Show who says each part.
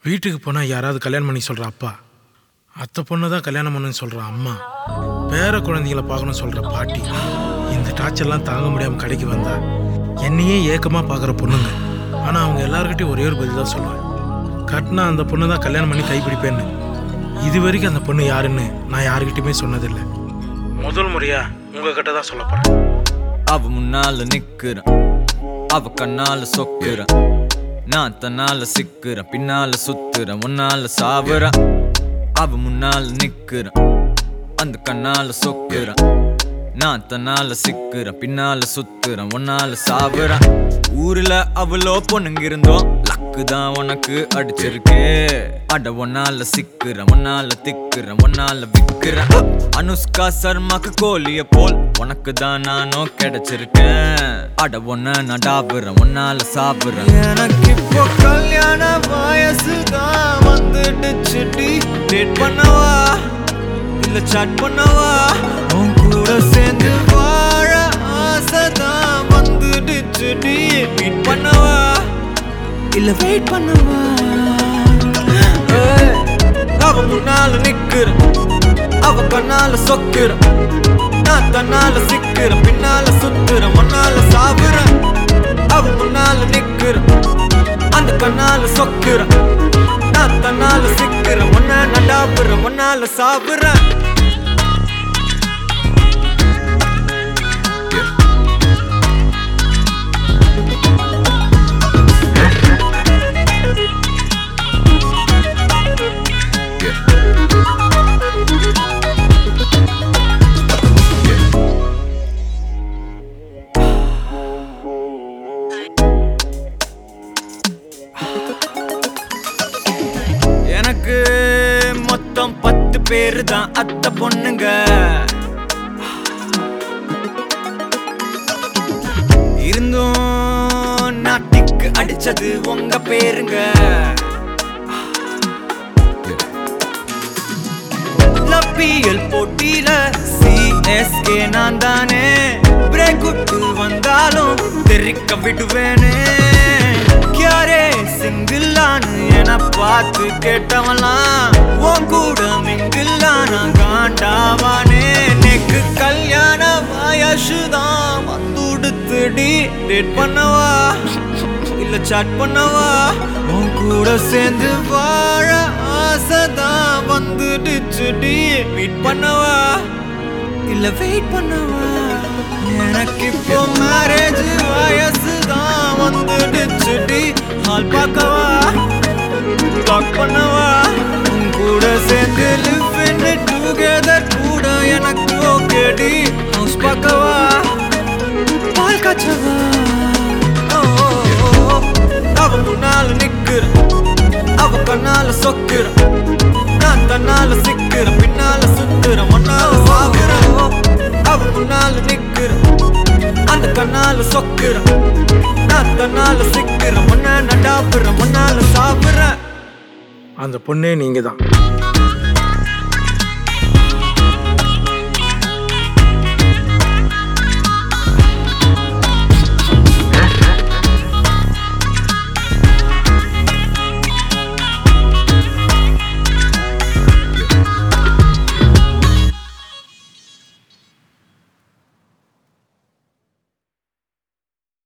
Speaker 1: வீட்டுக்கு போனால் யாராவது கல்யாணம் பண்ணி சொல்கிற அப்பா அத்தை பொண்ணு தான் கல்யாணம் பண்ணுன்னு சொல்கிற அம்மா பேர குழந்தைகளை பார்க்கணும்னு சொல்கிற பாட்டி இந்த டார்ச்சர்லாம் தாங்க முடியாமல் கடைக்கு வந்தா என்னையே ஏக்கமாக பார்க்குற பொண்ணுங்க ஆனால் அவங்க எல்லாருக்கிட்டையும் ஒரே ஒரு பதில் தான் சொல்லுவேன் கட்டினா அந்த பொண்ணு தான் கல்யாணம் பண்ணி கைப்பிடிப்பேன்னு இது வரைக்கும் அந்த பொண்ணு யாருன்னு நான் யாருக்கிட்டையுமே சொன்னதில்லை முதல் முறையாக உங்ககிட்ட தான் சொல்ல போகிறேன்
Speaker 2: அவ முன்னால நிக்கிறேன் அவ கண்ணால சொக்குறேன் நான் தன்னால சிக்கிறேன் பின்னால சுத்துறேன் முன்னால சாவுறேன் அவ முன்னால நிக்கிறேன் அந்த கண்ணால சொக்குறேன் நான் தன்னால சிக்கிறேன் பின்னால சுத்துறேன் முன்னால சாவுறேன் ஊர்ல அவ்வளோ பொண்ணுங்க இருந்தோம் லக்கு தான் உனக்கு அடிச்சிருக்கு அட ஒன்னால சிக்கிறேன் ஒன்னால திக்கிறேன் ஒன்னால விக்கிறேன் அனுஷ்கா சர்மாக்கு கோழிய போல் உனக்கு தான் நானும் கிடைச்சிருக்கேன் அட ஒன்ன நான் டாபுறேன் ஒன்னால சாப்பிடுறேன் எனக்கு இப்போ கல்யாண வயசு தான் வந்துடுச்சு டேட் பண்ணவா இல்ல சாட் பண்ணவா உன் கூட சேர்ந்து வாழ ஆசைதான் வந்துடுச்சு மீட் பண்ணவா இல்ல வெயிட் பண்ணவா ஏய், அவ முன்னால நிக்கிற அவ கண்ணால சொக்குற நான் தன்னால சிக்கிற பின்னால சுத்துற முன்னால சாவுற அவ முன்னால நிக்கிற அந்த கண்ணால சொக்குற நான் தன்னால சிக்கிற முன்ன நடாப்புற முன்னால சாவுறேன் எனக்கு மொத்தம் பத்து பேரு தான் அத்தை பொண்ணுங்க இருந்தும் நாட்டிக்கு அடிச்சது உங்க பேருங்க லப்பியல் போட்டியில சிஎஸ்கே நான் தானே பிரேக் விட்டு வந்தாலும் தெரிக்க விடுவேனே யாரே சிங்கிளான்னு என பார்த்து கேட்டவன்லாம் உன் கூட மிங்கில்லான காண்டாவானே நெக்கு கல்யாண வயசுதான் வந்துடுத்துடி டேட் பண்ணவா இல்ல சாட் பண்ணவா உன் கூட சேர்ந்து வாழ ஆசைதான் வந்துடுச்சுடி மீட் பண்ணவா இல்ல வெயிட் பண்ணவா எனக்கு இப்போ மேரேஜ் வயசுதான் வந்துடுச்சுடி ஹால் பார்க்கவா லாக் பண்ணவா உன் கூட சேர்ந்து லிவ் இன் டுகெதர் கூட எனக்கு ஓகேடி ஹவுஸ் பார்க்கவா பால் காய்ச்சவா ஓ, ஓ, ஓ. அவ முன்னால நிக்கிற அவ கண்ணால சொக்குற நான் தன்னால சிக்கிற பின்னால சுத்துற முன்னால சாகுற அவ முன்னால நிக்கிற அந்த கண்ணால சொக்குற நான் தன்னால சிக்கிற முன்ன நடாப்புற முன்னால சாப்பிடுற
Speaker 1: அந்த பொண்ணே நீங்கள் தான்